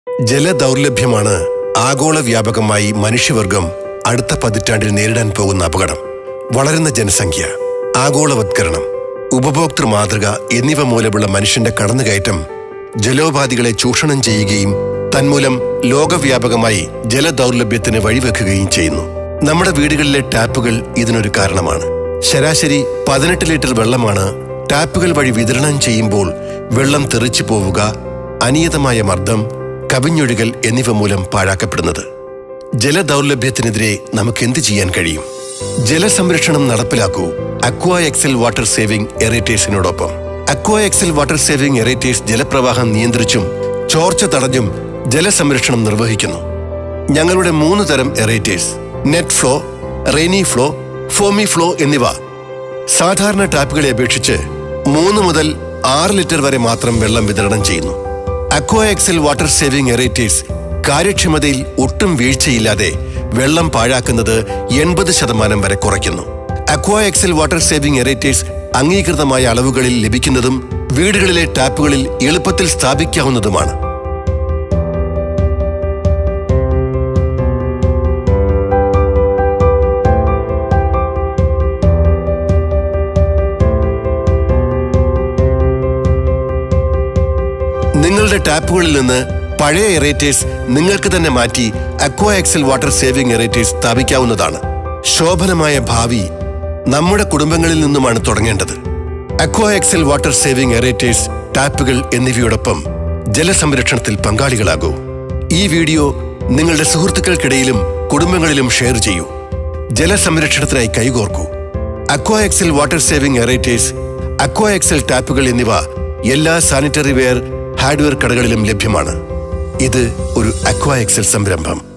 ജലദൗർലഭ്യമാണ് ആഗോള വ്യാപകമായി മനുഷ്യവർഗം അടുത്ത പതിറ്റാണ്ടിൽ നേരിടാൻ പോകുന്ന അപകടം വളരുന്ന ജനസംഖ്യ ആഗോളവത്കരണം ഉപഭോക്തൃ മാതൃക എന്നിവ മൂലമുള്ള മനുഷ്യന്റെ കടന്നുകയറ്റം ജലോപാധികളെ ചൂഷണം ചെയ്യുകയും തന്മൂലം ലോകവ്യാപകമായി ജലദൗർലഭ്യത്തിന് വഴിവെക്കുകയും ചെയ്യുന്നു നമ്മുടെ വീടുകളിലെ ടാപ്പുകൾ ഇതിനൊരു കാരണമാണ് ശരാശരി പതിനെട്ട് ലിറ്റർ വെള്ളമാണ് ടാപ്പുകൾ വഴി വിതരണം ചെയ്യുമ്പോൾ വെള്ളം തെറിച്ചു പോവുക അനിയതമായ മർദ്ദം കവിഞ്ഞൊഴുകൽ എന്നിവ മൂലം പാഴാക്കപ്പെടുന്നത് ജലദൗർലഭ്യത്തിനെതിരെ നമുക്ക് എന്ത് ചെയ്യാൻ കഴിയും ജലസംരക്ഷണം നടപ്പിലാക്കൂ അക്വാ എക്സൽ വാട്ടർ സേവിംഗ് എറേറ്റേഴ്സിനോടൊപ്പം Aqua Excel water saving aerators ജലപ്രവാഹം നിയന്ത്രിച്ചും ചോർച്ച തടഞ്ഞും ജലസംരക്ഷണം നിർവഹിക്കുന്നു ഞങ്ങളുടെ മൂന്ന് തരം aerators net flow rainy flow foamy flow എന്നിവ സാധാരണ ടാപ്പുകളെ അപേക്ഷിച്ച് മൂന്ന് മുതൽ ആറ് ലിറ്റർ വരെ മാത്രം വെള്ളം വിതരണം ചെയ്യുന്നു Aqua Excel water saving aerators കാര്യക്ഷമതയിൽ ഒട്ടും വീഴ്ചയില്ലാതെ വെള്ളം പാഴാക്കുന്നത് എൺപത് ശതമാനം വരെ കുറയ്ക്കുന്നു Aqua Excel water saving aerators അംഗീകൃതമായ അളവുകളിൽ ലഭിക്കുന്നതും വീടുകളിലെ ടാപ്പുകളിൽ എളുപ്പത്തിൽ സ്ഥാപിക്കാവുന്നതുമാണ് നിങ്ങളുടെ ടാപ്പുകളിൽ നിന്ന് പഴയ എറേറ്റേഴ്സ് നിങ്ങൾക്ക് തന്നെ മാറ്റി Aqua Excel water saving aerators സ്ഥാപിക്കാവുന്നതാണ് ശോഭനമായ ഭാവി നമ്മുടെ കുടുംബങ്ങളിൽ നിന്നുമാണ് തുടങ്ങേണ്ടത് Aqua Excel water saving aerators ടാപ്പുകൾ എന്നിവയോടൊപ്പം ജലസംരക്ഷണത്തിൽ പങ്കാളികളാകൂ ഈ വീഡിയോ നിങ്ങളുടെ സുഹൃത്തുക്കൾക്കിടയിലും കുടുംബങ്ങളിലും ഷെയർ ചെയ്യൂ ജലസംരക്ഷണത്തിനായി കൈകോർക്കൂ Aqua Excel water saving aerators Aqua Excel ടാപ്പുകൾ എന്നിവ എല്ലാ സാനിറ്ററി വെയർ ഹാർഡ്വെയർ കടകളിലും ലഭ്യമാണ് ഇത് ഒരു അക്വാ എക്സൽ സംരംഭം